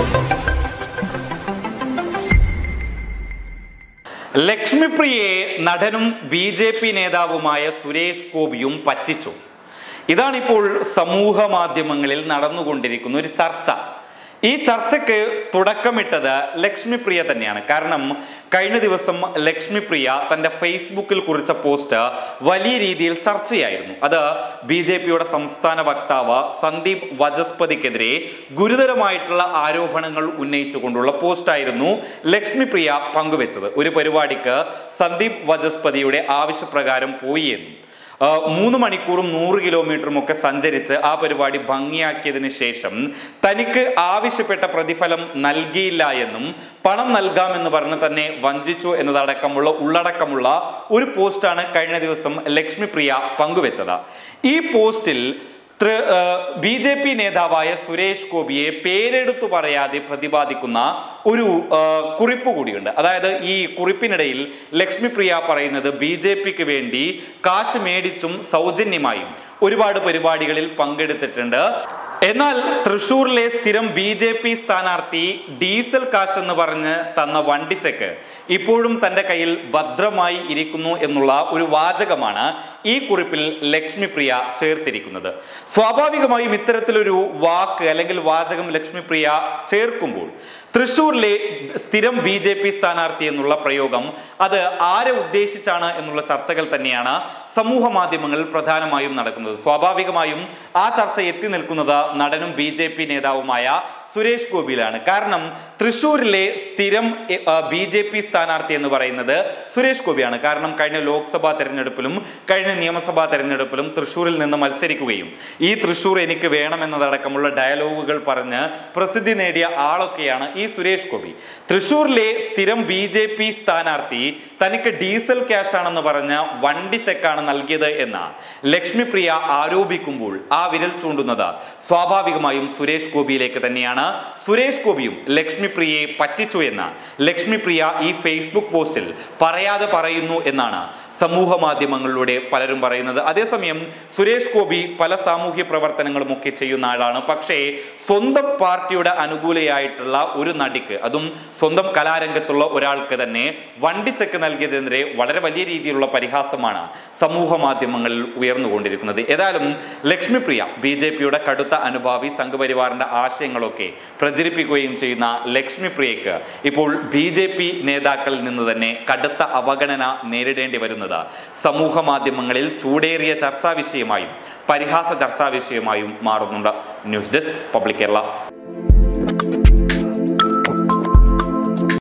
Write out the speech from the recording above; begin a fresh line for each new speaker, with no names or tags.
ലക്ഷ്മിപ്രിയയെ നടനും B J P നേതാവുമായ സുരേഷ് ഗോപിയും പറ്റിച്ചു ഇതാണിപ്പോൾ സമൂഹ മാധ്യമങ്ങളിൽ നടന്നുകൊണ്ടിരിക്കുന്ന ഒരു ചർച്ച ഈ ചർച്ചയ്ക്ക് തുടക്കമിട്ടത് ലക്ഷ്മിപ്രിയ തന്നെയാണ് കാരണം കഴിഞ്ഞ ദിവസം ലക്ഷ്മിപ്രിയ തന്റെ ഫേസ്ബുക്കിൽ കുറിച്ച പോസ്റ്റ് വലിയ രീതിയിൽ ചർച്ചയായിരുന്നു അത് ബി ജെ പിയുടെ സംസ്ഥാന വക്താവ് സന്ദീപ് വചസ്പതിക്കെതിരെ ഗുരുതരമായിട്ടുള്ള ആരോപണങ്ങൾ ഉന്നയിച്ചുകൊണ്ടുള്ള പോസ്റ്റായിരുന്നു ലക്ഷ്മിപ്രിയ പങ്കുവെച്ചത് ഒരു പരിപാടിക്ക് സന്ദീപ് വചസ്പതിയുടെ ആവശ്യപ്രകാരം പോയി എന്നും ആ, മൂന്ന് മണിക്കൂറും നൂറ് കിലോമീറ്ററും ഒക്കെ സഞ്ചരിച്ച് ആ പരിപാടി ഭംഗിയാക്കിയതിന് ശേഷം തനിക്ക് ആവശ്യപ്പെട്ട പ്രതിഫലം നൽകിയില്ല എന്നും പണം നൽകാമെന്ന് പറഞ്ഞ് തന്നെ വഞ്ചിച്ചു എന്നതടക്കമുള്ള ഉള്ളടക്കമുള്ള ഒരു പോസ്റ്റാണ് കഴിഞ്ഞ ദിവസം ലക്ഷ്മിപ്രിയ പങ്കുവെച്ചത് ഈ പോസ്റ്റിൽ ബി ജെ പി നേതാവായ സുരേഷ് ഗോപിയെ പേരെടുത്തു പറയാതെ പ്രതിപാദിക്കുന്ന ഒരു ആ, കുറിപ്പ് കൂടിയുണ്ട് അതായത് ഈ കുറിപ്പിനിടയിൽ ലക്ഷ്മിപ്രിയ പറയുന്നത് ബി ജെ പിക്ക് വേണ്ടി കാശ് മേടിച്ചും സൗജന്യമായും ഒരുപാട് പരിപാടികളിൽ പങ്കെടുത്തിട്ടുണ്ട് എന്നാൽ തൃശൂരിലെ സ്ഥിരം ബി ജെ പി സ്ഥാനാർത്ഥി ഡീസൽ കാശ് എന്ന് പറഞ്ഞ് തന്ന വണ്ടിച്ചെക്ക് ഇപ്പോഴും തന്റെ കയ്യിൽ ഭദ്രമായി ഇരിക്കുന്നു എന്നുള്ള ഒരു വാചകമാണ് ഈ കുറിപ്പിൽ ലക്ഷ്മിപ്രിയ ചേർത്തിരിക്കുന്നത് സ്വാഭാവികമായും ഇത്തരത്തിലൊരു വാക്ക് അല്ലെങ്കിൽ വാചകം ലക്ഷ്മിപ്രിയ ചേർക്കുമ്പോൾ തൃശൂരിലെ സ്ഥിരം ബി ജെ പി സ്ഥാനാർത്ഥി എന്നുള്ള പ്രയോഗം അത് ആരെ ഉദ്ദേശിച്ചാണ് എന്നുള്ള ചർച്ചകൾ തന്നെയാണ് സമൂഹ മാധ്യമങ്ങളിൽ പ്രധാനമായും നടക്കുന്നത് സ്വാഭാവികമായും ആ ചർച്ച എത്തി നിൽക്കുന്നത് നടനും ബി ജെ പി നേതാവുമായ സുരേഷ് ഗോപിയിലാണ് കാരണം തൃശൂരിലെ സ്ഥിരം ബി ജെ പി സ്ഥാനാർത്ഥി എന്ന് പറയുന്നത് സുരേഷ് ഗോപിയാണ് കാരണം കഴിഞ്ഞ ലോക്സഭാ തെരഞ്ഞെടുപ്പിലും കഴിഞ്ഞ നിയമസഭാ തെരഞ്ഞെടുപ്പിലും തൃശൂരിൽ നിന്ന് മത്സരിക്കുകയും ഈ തൃശൂർ എനിക്ക് വേണമെന്നതടക്കമുള്ള ഡയലോഗുകൾ പറഞ്ഞ് പ്രസിദ്ധി നേടിയ ആളൊക്കെയാണ് ഈ സുരേഷ് ഗോപി തൃശൂരിലെ സ്ഥിരം ബി ജെ പി സ്ഥാനാർത്ഥി തനിക്ക് ഡീസൽ ക്യാഷ് ആണെന്ന് പറഞ്ഞ് വണ്ടി ചെക്കാണ് നൽകിയത് എന്ന ലക്ഷ്മിപ്രിയ ആരോപിക്കുമ്പോൾ ആ വിരൽ ചൂണ്ടുന്നത് സ്വാഭാവികമായും സുരേഷ് ഗോപിയിലേക്ക് തന്നെയാണ് സുരേഷ് ഗോപിയും ലക്ഷ്മിപ്രിയയെ പറ്റിച്ചു എന്ന് ലക്ഷ്മിപ്രിയ ഈ ഫേസ്ബുക്ക് പോസ്റ്റിൽ പറയാതെ പറയുന്നു എന്നാണ് സമൂഹ മാധ്യമങ്ങളിലൂടെ പലരും പറയുന്നത് അതേസമയം സുരേഷ് ഗോപി പല സാമൂഹ്യ പ്രവർത്തനങ്ങളും ഒക്കെ ചെയ്യുന്ന ആളാണ് പക്ഷേ സ്വന്തം പാർട്ടിയുടെ അനുകൂലയായിട്ടുള്ള ഒരു നടിക്ക് അതും സ്വന്തം കലാരംഗത്തുള്ള ഒരാൾക്ക് തന്നെ വണ്ടിച്ചെക്ക് നൽകിയതിനെതിരെ വളരെ വലിയ രീതിയിലുള്ള പരിഹാസമാണ് സമൂഹ മാധ്യമങ്ങളിൽ ഉയർന്നുകൊണ്ടിരിക്കുന്നത് ഏതായാലും ലക്ഷ്മിപ്രിയ ബി ജെ പിയുടെ കടുത്ത അനുഭാവി സംഘപരിവാറിന്റെ ആശയങ്ങളൊക്കെ പ്രചരിപ്പിക്കുകയും ചെയ്യുന്ന ലക്ഷ്മിപ്രിയക്ക് ഇപ്പോൾ ബി ജെ പി നേതാക്കളിൽ നിന്ന് തന്നെ കടുത്ത അവഗണന നേരിടേണ്ടി വരുന്നത് സമൂഹ മാധ്യമങ്ങളിൽ ചൂടേറിയ ചർച്ചാ വിഷയമായും പരിഹാസ ചർച്ചാ വിഷയമായും മാറുന്നുണ്ട് ന്യൂസ് ഡെസ്ക് പബ്ലിക് കേരള